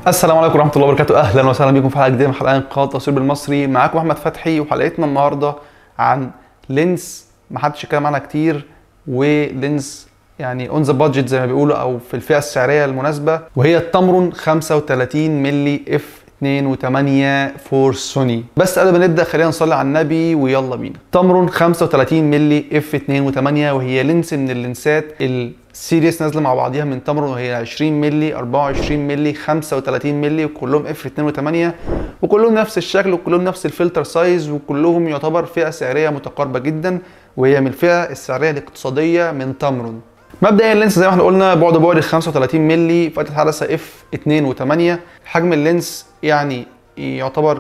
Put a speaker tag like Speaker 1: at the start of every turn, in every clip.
Speaker 1: السلام عليكم ورحمه الله وبركاته اهلا وسهلا بكم في حلقه جديده من حلقات قناه تصوير بالمصري معاكم احمد فتحي وحلقتنا النهارده عن لينس ما حدش اتكلم عنها كتير ولينس يعني اون ذا بادجت زي ما بيقولوا او في الفئه السعريه المناسبه وهي التمرن 35 ملي اف 2 و8 فور سوني بس قبل ما نبدا خلينا نصلي على النبي ويلا بينا تمرن 35 ملي اف 2 و8 وهي لينس من اللينسات السيريس نازله مع بعضيها من تمرن وهي 20 ملي 24 ملي 35 ملي وكلهم اف 2 و8 وكلهم نفس الشكل وكلهم نفس الفلتر سايز وكلهم يعتبر فئه سعريه متقاربه جدا وهي من الفئه السعريه الاقتصاديه من تمرن مبدئيا اللينس زي ما احنا قلنا بعد بعد 35 مللي فتحه عدسه اف 2 و8 حجم اللينس يعني يعتبر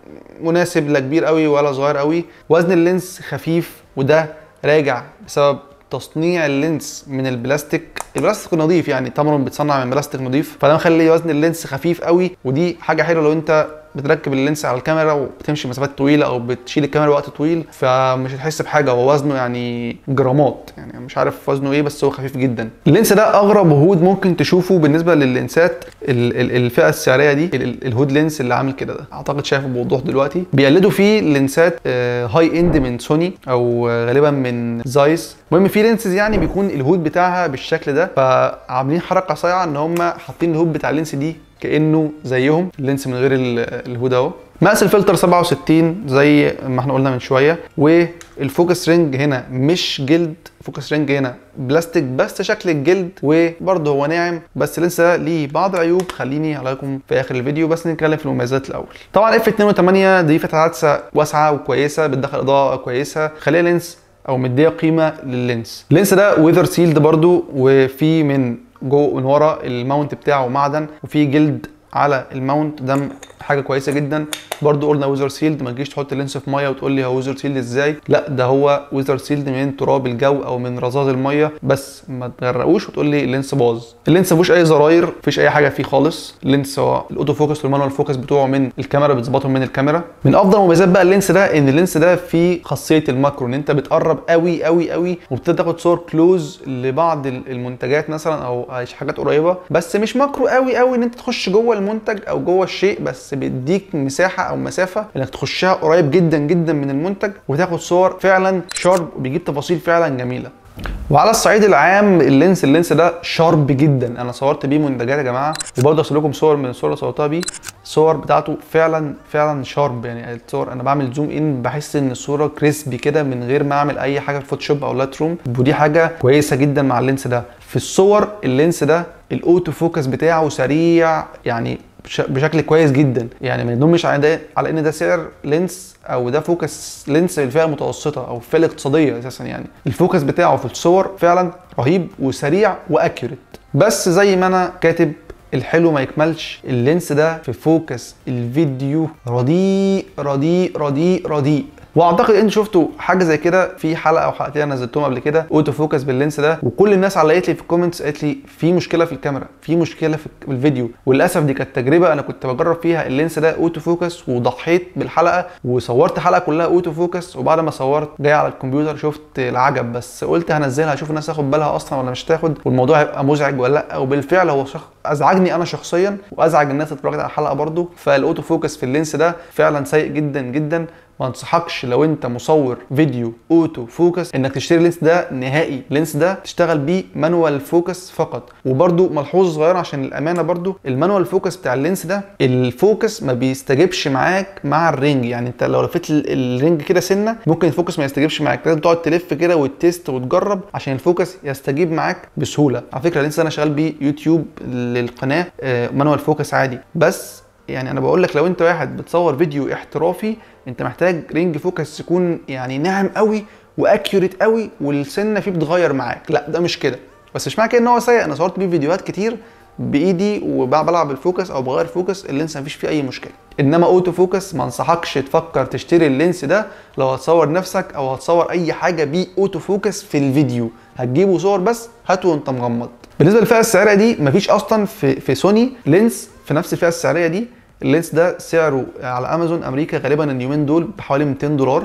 Speaker 1: مناسب لا كبير قوي ولا صغير قوي وزن اللينس خفيف وده راجع بسبب تصنيع اللينس من البلاستيك البلاستيك نظيف يعني تمرن بتصنع من بلاستيك نظيف فده مخلي وزن اللينس خفيف قوي ودي حاجه حلوه لو انت بتركب اللينس على الكاميرا وبتمشي مسافات طويله او بتشيل الكاميرا وقت طويل فمش هتحس بحاجه هو وزنه يعني جرامات يعني مش عارف وزنه ايه بس هو خفيف جدا اللينس ده اغرب هود ممكن تشوفه بالنسبه لللينسات ال- ال- الفئه السعريه دي ال- ال- الهود لينس اللي عامل كده ده اعتقد شايفه بوضوح دلوقتي بيقلدوا فيه لينسات آه، هاي اند من سوني او آه، غالبا من زايس المهم في لينسز يعني بيكون الهود بتاعها بالشكل ده فعاملين حركه صايعه ان هم حاطين الهود بتاع اللينس دي كانه زيهم اللينس من غير ال- الهود اهو مقاس الفلتر 67 زي ما احنا قلنا من شويه والفوكس رينج هنا مش جلد فوكس رينج هنا بلاستيك بس شكل الجلد وبرضه هو ناعم بس لسه ليه بعض العيوب خليني عليكم في اخر الفيديو بس نتكلم في المميزات الاول طبعا اف 2 و8 دي فتحه عدسه واسعه وكويسه بتدخل اضاءه كويسه خليها لينس او مديه قيمه لللينس اللينس ده ويذر سيلد برضو وفي من جوه من ورا الماونت بتاعه معدن وفي جلد على الماونت ده حاجه كويسه جدا برضو قلنا ويزر سيلد ما تجيش تحط اللينس في ميه وتقول لي هو ويزر سيلد ازاي لا ده هو ويزر سيلد من تراب الجو او من رذاذ الميه بس ما تغرقوش وتقول لي اللينس باظ اللينس مفيهوش اي زراير مفيش اي حاجه فيه خالص اللينس هو الاوتو فوكس والمانوال فوكس بتوعه من الكاميرا بتظبطهم من الكاميرا من افضل مميزات بقى اللينس ده ان اللينس ده فيه خاصيه الماكرو ان انت بتقرب قوي قوي قوي وبتبدا تاخد صور كلوز لبعض المنتجات مثلا او حاجات قريبه بس مش ماكرو قوي قوي ان انت تخش جوه المنتج او جوه الشيء بس بيديك مساحه او مسافه انك تخشها قريب جدا جدا من المنتج وتاخد صور فعلا شارب وبيجيب تفاصيل فعلا جميله وعلى الصعيد العام اللينس اللينس ده شارب جدا انا صورت بيه منتجات يا جماعه وبرضه ارسل لكم صور من الصور اللي صورتها بيه الصور بتاعته فعلا فعلا شارب يعني الصور انا بعمل زوم ان بحس ان الصوره كريسبي كده من غير ما اعمل اي حاجه في فوتوشوب او لايت روم ودي حاجه كويسه جدا مع اللينس ده في الصور اللينس ده الاوتو فوكس بتاعه سريع يعني بش- بشكل كويس جدا يعني ما يدومش على ده على ان ده سعر لينس او ده فوكس لينس للفئه المتوسطه او الفئه الاقتصاديه اساسا يعني الفوكس بتاعه في الصور فعلا رهيب وسريع واكيوريت بس زي ما انا كاتب الحلو ما يكملش اللينس ده في فوكس الفيديو رديء رديء رديء رديء واعتقد انتوا شفتوا حاجه زي كده في حلقه او حلقتين انا نزلتهم قبل كده اوتو فوكس باللينس ده وكل الناس علقت لي في الكومنتس قالت لي في مشكله في الكاميرا في مشكله في الفيديو وللاسف دي كانت تجربه انا كنت بجرب فيها اللينس ده اوتو فوكس وضحيت بالحلقه وصورت حلقه كلها اوتو فوكس وبعد ما صورت جاي على الكمبيوتر شفت العجب بس قلت هنزلها اشوف الناس تاخد بالها اصلا ولا مش تاخد والموضوع هيبقى مزعج ولا لا وبالفعل هو شخ... ازعجني انا شخصيا وازعج الناس اللي اتفرجت على الحلقه برضو فالاوتو فوكس في اللينس ده فعلا سيء جدا جدا ما انصحكش لو انت مصور فيديو اوتو فوكس انك تشتري اللينس ده نهائي اللينس ده تشتغل بيه مانوال فوكس فقط وبرده ملحوظه صغيره عشان الامانه برده المانوال فوكس بتاع اللينس ده الفوكس ما بيستجيبش معاك مع الرينج يعني انت لو لفيت ال- الرينج كده سنه ممكن الفوكس ما يستجيبش معاك لازم تقعد تلف كده وتست وتجرب عشان الفوكس يستجيب معاك بسهوله على فكره اللينس ده انا شغال بيه يوتيوب للقناه آه، مانوال فوكس عادي بس يعني انا بقول لك لو انت واحد بتصور فيديو احترافي انت محتاج رينج فوكس يكون يعني ناعم قوي واكيوريت قوي والسنه فيه بتغير معاك لا ده مش كده بس مش معنى كده ان هو سيء انا صورت بيه فيديوهات كتير بايدي وبلعب الفوكس او بغير فوكس اللينس مفيش فيه اي مشكله انما اوتو فوكس ما انصحكش تفكر تشتري اللينس ده لو هتصور نفسك او هتصور اي حاجه بيه اوتو فوكس في الفيديو هتجيبوا صور بس هاته وانت مغمض بالنسبه للفئه السعريه دي مفيش اصلا في في سوني لينس في نفس الفئه السعريه دي اللينس ده سعره على امازون امريكا غالبا اليومين دول بحوالي 200 دولار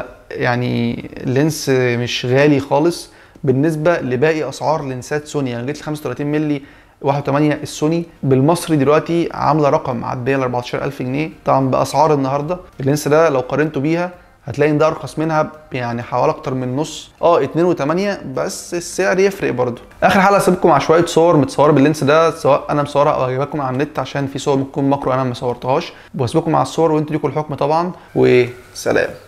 Speaker 1: فيعني اللينس مش غالي خالص بالنسبه لباقي اسعار لينسات سوني يعني جيت ل 35 مللي 1.8 السوني بالمصري دلوقتي عامله رقم معديه ال 14000 جنيه طبعا باسعار النهارده اللينس ده لو قارنته بيها هتلاقي ان ده ارخص منها يعني حوالي اكتر من نص اه 2 و8 بس السعر يفرق برضه اخر حلقه هسيبكم مع شويه صور متصوره باللينس ده سواء انا مصورها او هجيبها لكم على النت عشان في صور ممكن تكون ماكرو انا ما صورتهاش وهسيبكم مع الصور وانتوا ليكوا الحكم طبعا وسلام